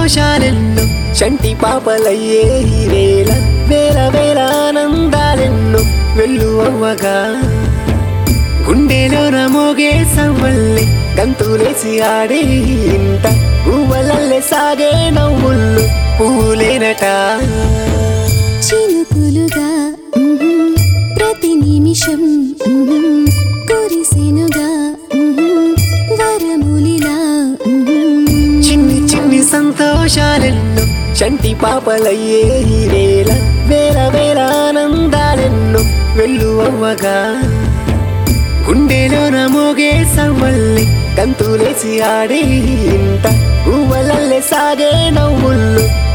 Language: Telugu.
సంతోషాలెన్నో చంటి పాపలయ్యే ఈ వేళ వేల వేల ఆనందాలెన్నో వెళ్ళు అవ్వగా గుండెలోన మోగే సవ్వల్లి గంతులేసి ఆడే ఇంట పువ్వలల్లే సాగే నవ్వుళ్ళు పూలేనట చినుకులుగా మ్మ్, ప్రతి నిమిషం మ్మ్, కురిసెనుగా మ్మ్, వరములిలా మ్మ్. చిన్ని చిన్ని సంతోషాలెన్నో చంటి పాపలయ్యే ఈ వేళ వేల వేల ఆనందాలెన్నో వెళ్ళు అవ్వగా గుండెలోన మోగే సవ్వల్లి గంతులేసి ఆడే ఇంట పువ్వలల్లే సాగే నవ్వుళ్ళు